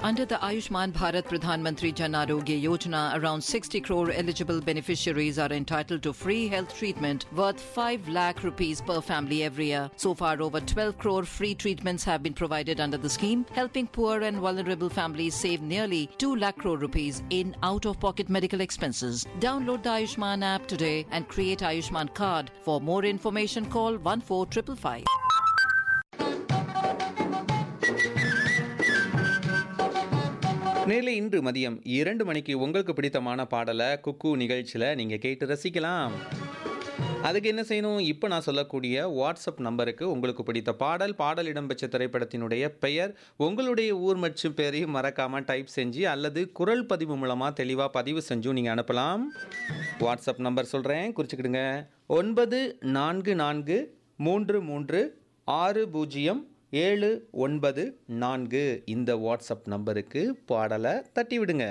Under the Ayushman Bharat Pradhan Mantri Jan Arogya Yojana, around 60 crore eligible beneficiaries are entitled to free health treatment worth 5 lakh rupees per family every year. So far, over 12 crore free treatments have been provided under the scheme, helping poor and vulnerable families save nearly 2 lakh crore rupees in out-of-pocket medical expenses. Download the Ayushman app today and create Ayushman card. For more information, call 14555. நேரில் இன்று மதியம் இரண்டு மணிக்கு உங்களுக்கு பிடித்தமான பாடலை குக்கு நிகழ்ச்சியில் நீங்கள் கேட்டு ரசிக்கலாம் அதுக்கு என்ன செய்யணும் இப்போ நான் சொல்லக்கூடிய வாட்ஸ்அப் நம்பருக்கு உங்களுக்கு பிடித்த பாடல் பாடல் இடம்பெற்ற திரைப்படத்தினுடைய பெயர் உங்களுடைய ஊர் மற்றும் பெயரையும் மறக்காமல் டைப் செஞ்சு அல்லது குரல் பதிவு மூலமாக தெளிவாக பதிவு செஞ்சும் நீங்கள் அனுப்பலாம் வாட்ஸ்அப் நம்பர் சொல்கிறேன் குறிச்சிக்கிடுங்க ஒன்பது நான்கு நான்கு மூன்று மூன்று ஆறு பூஜ்ஜியம் ஏழு ஒன்பது நான்கு இந்த வாட்ஸ்அப் நம்பருக்கு பாடலை தட்டி விடுங்க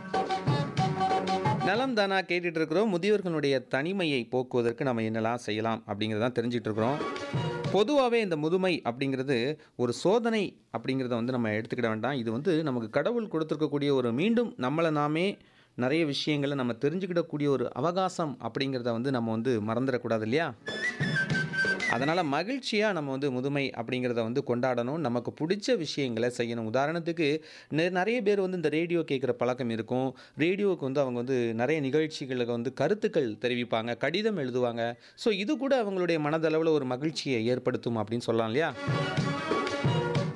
நலம் தானா கேட்டுட்டு இருக்கிறோம் முதியோர்களுடைய தனிமையை போக்குவதற்கு நம்ம என்னெல்லாம் செய்யலாம் அப்படிங்கிறதான் தெரிஞ்சுட்டு இருக்கிறோம் பொதுவாகவே இந்த முதுமை அப்படிங்கிறது ஒரு சோதனை அப்படிங்கிறத வந்து நம்ம எடுத்துக்கிட வேண்டாம் இது வந்து நமக்கு கடவுள் கொடுத்துருக்கக்கூடிய ஒரு மீண்டும் நம்மளை நாமே நிறைய விஷயங்களை நம்ம தெரிஞ்சுக்கிடக்கூடிய ஒரு அவகாசம் அப்படிங்கிறத வந்து நம்ம வந்து மறந்துடக்கூடாது இல்லையா அதனால் மகிழ்ச்சியாக நம்ம வந்து முதுமை அப்படிங்கிறத வந்து கொண்டாடணும் நமக்கு பிடிச்ச விஷயங்களை செய்யணும் உதாரணத்துக்கு நெ- நிறைய பேர் வந்து இந்த ரேடியோ கேட்குற பழக்கம் இருக்கும் ரேடியோவுக்கு வந்து அவங்க வந்து நிறைய நிகழ்ச்சிகளுக்கு வந்து கருத்துக்கள் தெரிவிப்பாங்க கடிதம் எழுதுவாங்க ஸோ இது கூட அவங்களுடைய மனதளவில் ஒரு மகிழ்ச்சியை ஏற்படுத்தும் அப்படின்னு சொல்லலாம் இல்லையா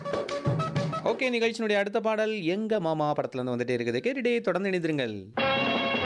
ஓகே நிகழ்ச்சியினுடைய அடுத்த பாடல் எங்க மாமா படத்துல இருந்து வந்துட்டே இருக்குது கேட்டுட்டே தொடர்ந்து இணைந்திருங்கள்